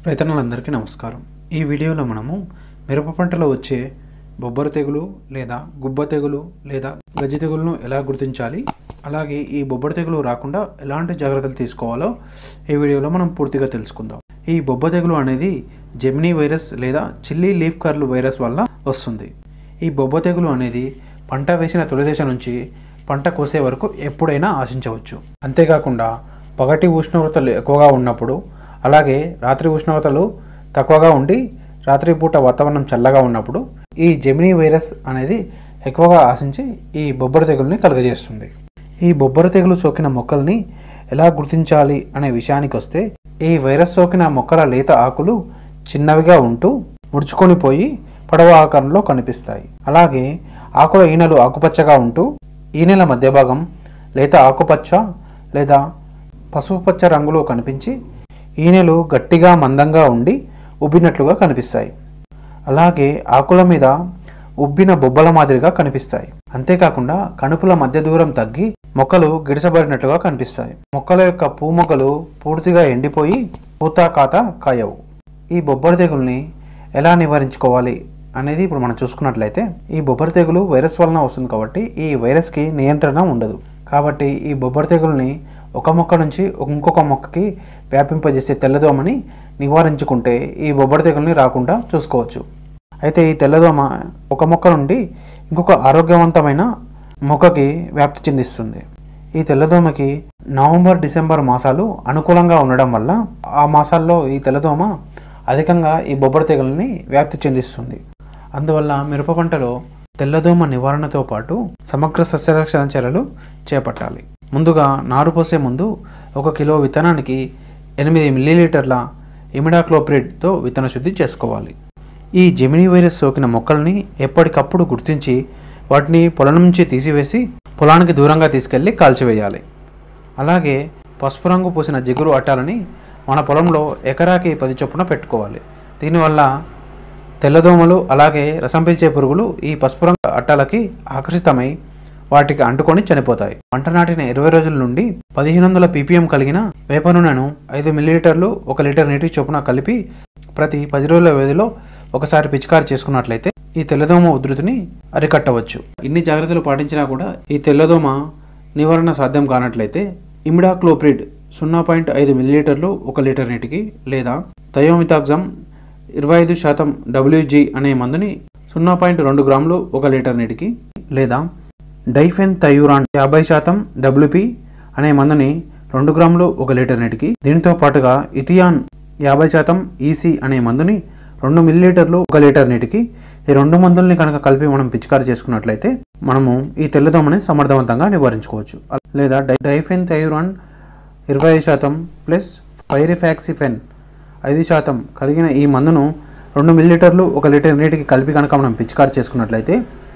రైతన్నలందరికీ నమస్కారం ఈ వీడియోలో మనము మిరప పంటలో వచ్చే బొబ్బర తెగులు లేదా గుబ్బ తెగులు లేదా గజ్జి తెగులను ఎలా గుర్తించాలి అలాగే ఈ బొబ్బర తెగులు రాకుండా ఎలాంటి జాగ్రత్తలు తీసుకోవాలో ఈ వీడియోలో మనం పూర్తిగా తెలుసుకుందాం ఈ బొబ్బ తెగులు అనేది జెమినీ వైరస్ లేదా చిల్లీ లీఫ్ కర్ల్ వైరస్ వల్ల వస్తుంది ఈ బొబ్బ తెగులు అనేది పంట వేసిన తొలి దశ నుంచి పంట కోసే వరకు ఎప్పుడైనా ఆశించవచ్చు అంతేకాకుండా పగటి ఉష్ణోగ్రతలు ఎక్కువగా ఉన్నప్పుడు అలాగే రాత్రి ఉష్ణోగ్రతలు తక్కువగా ఉండి రాత్రిపూట వాతావరణం చల్లగా ఉన్నప్పుడు ఈ జెమినీ వైరస్ అనేది ఎక్కువగా ఆశించి ఈ బొబ్బర తెగుల్ని కలుగజేస్తుంది ఈ బొబ్బర తెగులు సోకిన మొక్కల్ని ఎలా గుర్తించాలి అనే విషయానికి వస్తే ఈ వైరస్ సోకిన మొక్కల లేత ఆకులు చిన్నవిగా ఉంటూ ముడుచుకొని పోయి పొడవ ఆకారంలో కనిపిస్తాయి అలాగే ఆకుల ఈనెలు ఆకుపచ్చగా ఉంటూ ఈనెల మధ్య భాగం లేత ఆకుపచ్చ లేదా పసుపు పచ్చ రంగులో కనిపించి ఈనెలు గట్టిగా మందంగా ఉండి ఉబ్బినట్లుగా కనిపిస్తాయి అలాగే ఆకుల మీద ఉబ్బిన బొబ్బల మాదిరిగా కనిపిస్తాయి అంతేకాకుండా కణుపుల మధ్య దూరం తగ్గి మొక్కలు గిడసబడినట్లుగా కనిపిస్తాయి మొక్కల యొక్క పూ మొక్కలు పూర్తిగా ఎండిపోయి పూత కాత కాయవు ఈ బొబ్బర తెగుల్ని ఎలా నివారించుకోవాలి అనేది ఇప్పుడు మనం చూసుకున్నట్లయితే ఈ బొబ్బర తెగులు వైరస్ వలన వస్తుంది కాబట్టి ఈ వైరస్కి నియంత్రణ ఉండదు కాబట్టి ఈ బొబ్బర తెగుల్ని ఒక మొక్క నుంచి ఇంకొక మొక్కకి వ్యాపింపజేసే తెల్లదోమని నివారించుకుంటే ఈ బొబ్బర తెగుల్ని రాకుండా చూసుకోవచ్చు అయితే ఈ తెల్లదోమ ఒక మొక్క నుండి ఇంకొక ఆరోగ్యవంతమైన మొక్కకి వ్యాప్తి చెందిస్తుంది ఈ తెల్లదోమకి నవంబర్ డిసెంబర్ మాసాలు అనుకూలంగా ఉండడం వల్ల ఆ మాసాల్లో ఈ తెల్లదోమ అధికంగా ఈ బొబ్బర తెగుల్ని వ్యాప్తి చెందిస్తుంది అందువల్ల మిరప పంటలో తెల్లదోమ నివారణతో పాటు సమగ్ర సస్యరక్షణ చర్యలు చేపట్టాలి ముందుగా నారు పోసే ముందు ఒక కిలో విత్తనానికి ఎనిమిది మిల్లీలీటర్ల ఇమిడాక్లోప్రిడ్తో విత్తన శుద్ధి చేసుకోవాలి ఈ జెమినీ వైరస్ సోకిన మొక్కల్ని ఎప్పటికప్పుడు గుర్తించి వాటిని పొలం నుంచి తీసివేసి పొలానికి దూరంగా తీసుకెళ్లి కాల్చివేయాలి అలాగే పసుపు రంగు పూసిన జిగురు అట్టాలని మన పొలంలో ఎకరాకి పది చొప్పున పెట్టుకోవాలి దీనివల్ల తెల్లదోమలు అలాగే రసం పీల్చే పురుగులు ఈ పసుపు రంగు అట్టాలకి ఆకర్షితమై వాటికి అంటుకొని చనిపోతాయి పంట నాటిన ఇరవై రోజుల నుండి పదిహేను వందల పీపీఎం కలిగిన వేప నూనెను ఐదు మిల్లీలీటర్లు ఒక లీటర్ నీటి చొప్పున కలిపి ప్రతి పది రోజుల వ్యవధిలో ఒకసారి పిచికారి చేసుకున్నట్లయితే ఈ తెల్లదోమ ఉధృతిని అరికట్టవచ్చు ఇన్ని జాగ్రత్తలు పాటించినా కూడా ఈ తెల్లదోమ నివారణ సాధ్యం కానట్లయితే ఇమిడాక్లోప్రిడ్ సున్నా పాయింట్ ఐదు మిల్లీలీటర్లు ఒక లీటర్ నీటికి లేదా థయోమితాగ్జమ్ ఇరవై ఐదు శాతం డబ్ల్యూజీ అనే మందుని సున్నా పాయింట్ రెండు గ్రాములు ఒక లీటర్ నీటికి లేదా డైఫెన్ థయూరాన్ యాభై శాతం డబ్ల్యూపి అనే మందుని రెండు గ్రాములు ఒక లీటర్ నీటికి దీనితో పాటుగా ఇథియాన్ యాభై శాతం ఈసీ అనే మందుని రెండు మిల్లీలీటర్లు ఒక లీటర్ నీటికి ఈ రెండు మందుల్ని కనుక కలిపి మనం పిచికారి చేసుకున్నట్లయితే మనము ఈ తెల్లదోమని సమర్థవంతంగా నివారించుకోవచ్చు లేదా డై డైఫెన్ థైరాన్ ఇరవై ఐదు శాతం ప్లస్ పైరిఫాక్సిఫెన్ ఐదు శాతం కలిగిన ఈ మందును రెండు మిల్లీలీటర్లు ఒక లీటర్ నీటికి కలిపి కనుక మనం పిచికారి చేసుకున్నట్లయితే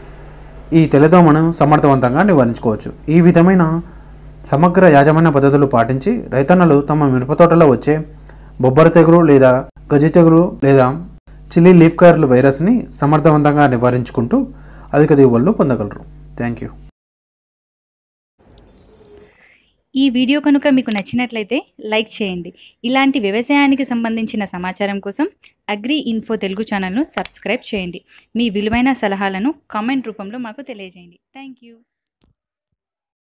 ఈ తెల్లదోమను సమర్థవంతంగా నివారించుకోవచ్చు ఈ విధమైన సమగ్ర యాజమాన్య పద్ధతులు పాటించి రైతన్నలు తమ మిరప తోటలో వచ్చే బొబ్బర తెగులు లేదా గజి తెగులు లేదా చిల్లీ లీఫ్ కర్ల్ వైరస్ని సమర్థవంతంగా నివారించుకుంటూ అధిక దిగుబడులు పొందగలరు థ్యాంక్ యూ ఈ వీడియో కనుక మీకు నచ్చినట్లయితే లైక్ చేయండి ఇలాంటి వ్యవసాయానికి సంబంధించిన సమాచారం కోసం అగ్రి ఇన్ఫో తెలుగు ఛానల్ను సబ్స్క్రైబ్ చేయండి మీ విలువైన సలహాలను కామెంట్ రూపంలో మాకు తెలియజేయండి థ్యాంక్ యూ